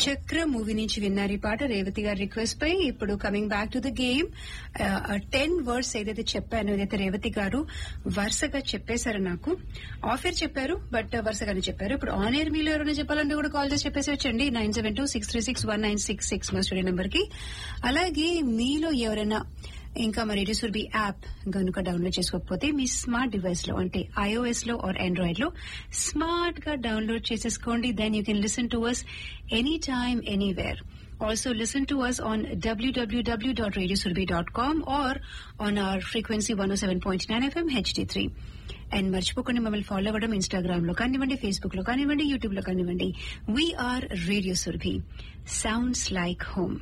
చక్ర మూవీ నుంచి విన్నారు ఈ పాట రేవతి గారి రిక్వెస్ట్ పై ఇప్పుడు coming back to the game ten words ఏదైతే చెప్పానో ఏదైతే రేవతి గారు వరుసగా చెప్పేశారు నాకు ఆఫ్ ఎయిర్ చెప్పారు బట్ వరుసగానే చెప్పారు ఇప్పుడు ఆన్ ఎయిర్ మీలో ఎవరైనా చెప్పాలంటే కూడా కాల్ చేసి చెప్పేసి వచ్చండి nine seven two six three six one nine six six మా స్టూడియో నెంబర్ కి అలాగే మీలో ఎవరైనా ఇంకా మరి రిసుర్బి యాప్ గనుక డౌన్లోడ్ చేసుకోకపోతే మీ స్మార్ట్ డివైస్ లో అంటే ఐఓఎస్ లో ఆర్ ఆండ్రాయిడ్ లో స్మార్ట్ గా డౌన్లోడ్ చేసేసుకోండి then you can listen to us any time anywhere Also listen to us on www.radiosurvey.com or on our frequency 107.9 FM HD3. And మర్చిపోకుండా మమ్మల్ని ఫాలో అవ్వడం ఇన్స్టాగ్రామ్ లో కానివ్వండి ఫేస్బుక్ లో కానివ్వండి యూట్యూబ్ లో కానివ్వండి VR radio Surbhi sounds like home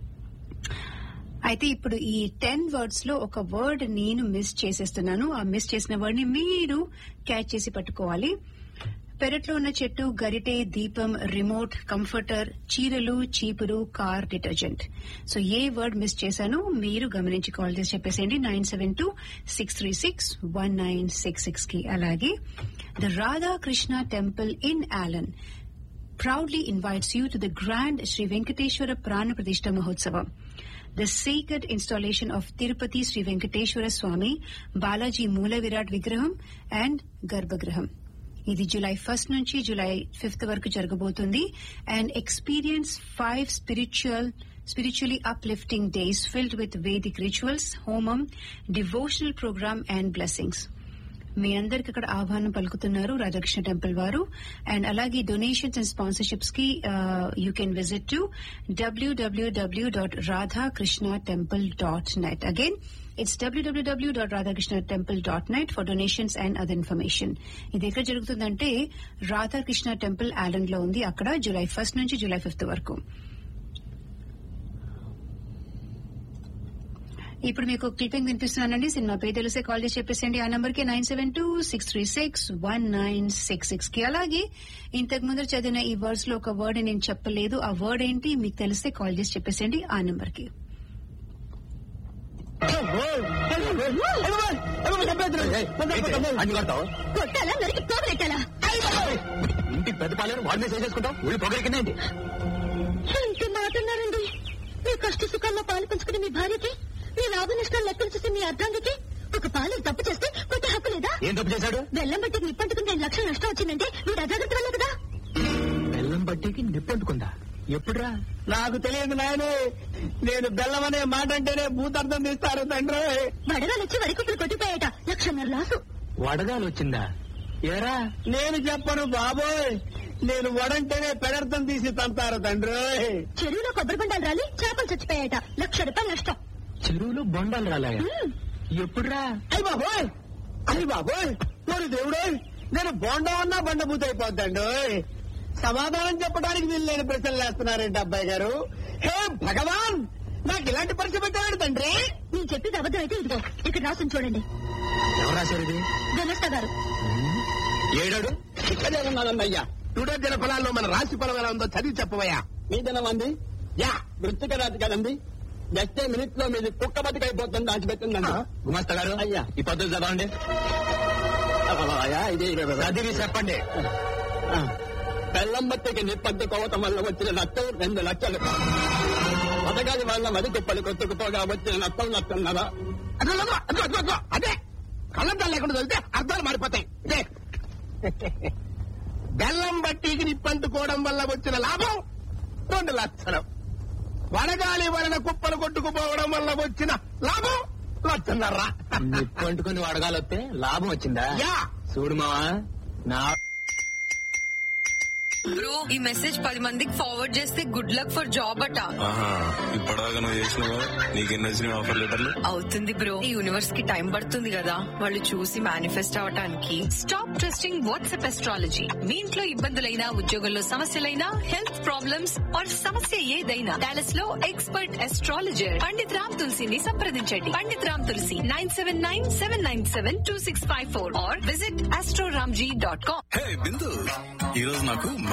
అయితే ఇప్పుడు ఈ టెన్ వర్డ్స్ లో ఒక వర్డ్ నేను మిస్ చేసేస్తున్నాను ఆ మిస్ చేసిన వర్డ్ ని మీరు క్యాచ్ చేసి పట్టుకోవాలి పెరట్లో ఉన్న చెట్టు గరిటె దీపం రిమోట్ కంఫర్టర్ చీరలు చీపురు కార్ డిటర్జెంట్ సో ఏ వర్డ్ మిస్ చేశానో మీరు గమనించి కాల్ చేసి చెప్పేసేయండి nine seven two six three six one nine six six కి అలాగే the Radhakrishna temple in Allen proudly invites you to the grand Sri Venkateshwara Prana Pratishta Mahotsavam, the sacred installation of Tirupati Sri Venkateshwara Swami, Balaji Moola Virat Vigraham and Garbhagraham. ఇది July first నుంచి July fifth వరకు జరగబోతుంది and experience five spiritual spiritually uplifting days filled with vedic rituals homam devotional program and blessings మీ అందరికి అక్కడ ఆహ్వానం పలుకుతున్నారు Radhakrishna temple వారు అండ్ అలాగే డొనేషన్స్ అండ్ స్పాన్సర్షిప్స్ కి you can visit to WWW dot Radhakrishna temple dot net again it's WWW dot Radhakrishna temple dot net for donations and other information ఇది ఎక్కడ జరుగుతుందంటే రాధాకృష్ణ టెంపుల్ ఆలండ్ లో ఉంది అక్కడ జూలై ఫస్ట్ నుంచి జూలై ఫిఫ్త్ వరకు ఇప్పుడు మీకు క్లిప్పింగ్ వినిపిస్తున్నానండి సినిమా పేరు తెలిసే కాల్ చేసి చెప్పేసండి ఆ నంబర్ కి nine seven two six three six one nine six six కి అలాగే ఇంతకు ముందు చదివిన ఈ వర్డ్స్ లో ఒక వర్డ్ నేను చెప్పలేదు ఆ వర్డ్ ఏంటి మీకు తెలిస్తే కాల్ చేసి చెప్పేసండి ఆ నంబర్ కి అన్ని కొడతావు కొట్టాలా నరికి పోగలెట్టాలా ఇంటికి పెద్ద పాలేరు వాడి మీద చేసుకుంటావు ఊరి పొగరికిందేంటి ఇంత మాట్లాడారండి మీ కష్ట సుఖాల్లో పాలు పంచుకునే మీ భార్యకి మీ లాభ నష్టాలు లెక్కలు చూసే మీ అర్ధాంగికి ఒక పాలు తప్పు చేస్తే కొట్టే హక్కు లేదా ఏం తప్పు చేశాడు బెల్లం బట్టి నిప్పంటుకుని రెండు లక్షలు నష్టం వచ్చిందంటే మీరు అజాగ్రత్త వల్ల కదా బెల్లం బట్టికి నిప్పంటుకుందా ఎప్పుడురా నాకు తెలియదు నాయనే నేను బెల్లం అనే మాట అంటేనే భూతార్థం తీస్తారు తండ్రి వడగాలు వచ్చి వరి కుప్పలు కొట్టిపోయాట లక్షన్నర లాసు వడగాలు వచ్చిందా ఏరా నేను చెప్పను బాబోయ్ నేను వడంటేనే పెడర్థం తీసి తంతారు తండ్రి చెరువులో కొబ్బరి బండాలు రాలి చేపలు చచ్చిపోయాట లక్ష రూపాయలు నష్టం చెరువులో బొండాలు రాలాయా హ్మ్. ఎప్పుడురా అయ్యి బాబోయ్ అయ్యి బాబోయ్ మరి దేవుడు నేను బోండా అన్నా బండబూత అయిపోద్దండి సమాధానం చెప్పడానికి వీళ్ళు లేని ప్రశ్నలు వేస్తున్నారేంటి అబ్బాయి గారు హే భగవాన్ నాకు ఇలాంటి పరీక్ష పెట్టాడు తండ్రి నేను చెప్పేది అబద్ధం అయితే ఇదిగో ఇక్కడ రాసుని చూడండి ఎవరు రాశారు ఇది గనస్తా గారు ఏడాడు ఇక్కడే ఉన్నానండి అయ్యా టుడే దిన ఫలాల్లో మన రాశి ఫలం ఎలా ఉందో చదివి చెప్పవయ్యా మీ దినం అంది యా వృత్తిక రాతి కదండి జస్ట్ మినిట్ లో మీది కుక్క బతికైపోతుంది దాచిపెట్టిందండి గుమస్తా గారు అయ్యా. ఈ పద్ధతి చదవండి అయ్యా ఇది చదివి చెప్పండి బెల్లం బత్తికి నిప్పట్టుకోవటం వల్ల వచ్చిన నష్టం రెండు లక్షలు పథకాల వల్ల మరి తిప్పలు కొట్టుకుపోగా వచ్చిన నష్టం నష్టం కదా అదే కళ్ళద్దాలు లేకుండా చదివితే అర్థాలు మారిపోతాయి ఇదే బెల్లం బట్టికి నిప్పంటుకోవడం వల్ల వచ్చిన లాభం రెండు లక్షలు వడగాలి వలన కుప్పలు కొట్టుకుపోవడం వల్ల వచ్చిన లాభం లక్షన్నర నిప్పంటుకుని వడగాలు వస్తే లాభం వచ్చిందా యా చూడు మావా నా బ్రో ఈ మెసేజ్ పది మందికి ఫార్వర్డ్ చేస్తే గుడ్ లక్ ఫర్ జాబ్ అట ఆహా ఇప్పటిదాకా నువ్వు చేసినావు నీకెన్ని వచ్చినాయి ఆఫర్ లెటర్లు అవుతుంది బ్రో ఈ యూనివర్స్ కి టైం పడుతుంది కదా వాళ్ళు చూసి మేనిఫెస్ట్ అవటానికి స్టాప్ ట్రస్టింగ్ వాట్సాప్ ఎస్ట్రాలజీ మీ ఇంట్లో ఇబ్బందులైనా ఉద్యోగంలో సమస్యలైనా హెల్త్ ప్రాబ్లమ్స్ ఆర్ సమస్య ఏదైనా డాలస్ లో ఎక్స్పర్ట్ ఎస్ట్రాలజర్ పండిత్ రామ్ తులసిని సంప్రదించండి Pandit Ram Tulasi nine seven nine seven nine seven two six five four or visit astroramji dot com hey Bindu ఈ రోజు నాకు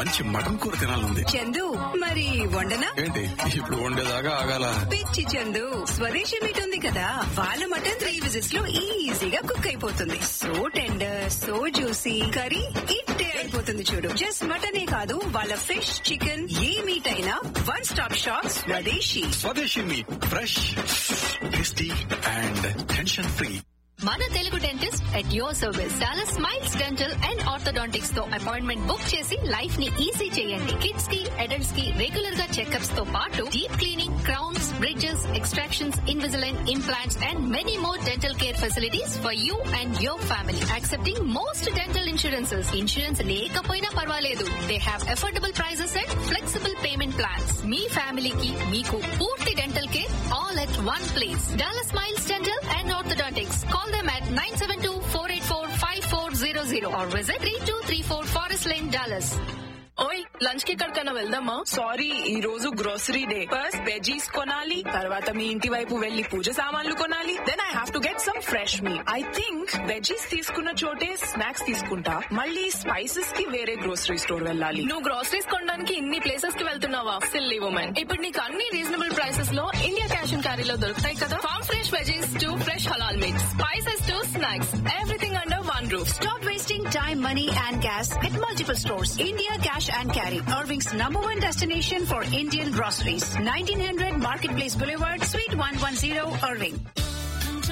మంచి మటన్ కూర తినాలంది చందు మరి వండనా ఏంటి ఇప్పుడు వండేదాకా ఆగాల పిచ్చి చందు స్వదేశీ మీట్ ఉంది కదా వాళ్ళ మటన్ త్రీ విజిట్స్ లో ఈజీగా కుక్ అయిపోతుంది so tender so juicy curry ఇట్టే అయిపోతుంది చూడు జస్ట్ మటనే కాదు వాళ్ళ ఫిష్ చికెన్ ఏ మీట్ అయినా one stop shop Swadeshi Swadeshi meat fresh tasty and tension free మన Telugu dentist at your service Dallas smiles dental and orthodontics తో అపాయింట్మెంట్ బుక్ చేసి లైఫ్ ని ఈజీ చేయండి కిడ్స్ కి అడల్ట్స్ కి రెగ్యులర్ గా చెకప్స్ తో పాటు deep cleaning crowns bridges extractions Invisalign implants and many more dental care facilities for you and your family accepting most dental insurances insurance లేకపోయినా పర్వాలేదు they have affordable prices and flexible payment plans మీ ఫ్యామిలీకి మీకు పూర్తి dental care all at one place Dallas smiles dental and orthodontics call them at 972-484-5400 or visit 3234 Forest Lane, Dallas. ఓయ్ lunch కి ఎక్కడికైనా వెళ్దామా సారీ ఈ రోజు గ్రోసరీ డే ఫస్ట్ వెజీస్ కొనాలి తర్వాత మీ ఇంటి వైపు వెళ్లి పూజ సామాన్లు కొనాలి then I have to get some fresh me I think veggies తీసుకున్న చోటే స్నాక్స్ తీసుకుంటా మళ్ళీ స్పైసెస్ కి వేరే గ్రోసరీ స్టోర్ వెళ్ళాలి నువ్వు గ్రోసరీస్ కొనడానికి ఇన్ని ప్లేసెస్ కి వెళ్తున్నావా సిల్లీ ఉమెన్ ఇప్పుడు నీకు అన్ని రీజనబుల్ ప్రైసెస్ లో ఇండియా క్యాష్ అండ్ క్యారీలో దొరుకుతాయి కదా farm fresh veggies to fresh halal meats spices to snacks everything under one roof Stop wasting time, money, and gas at multiple stores. India Cash and Carry, Irving's number one destination for Indian groceries. 1900 Marketplace Boulevard, Suite 110, Irving.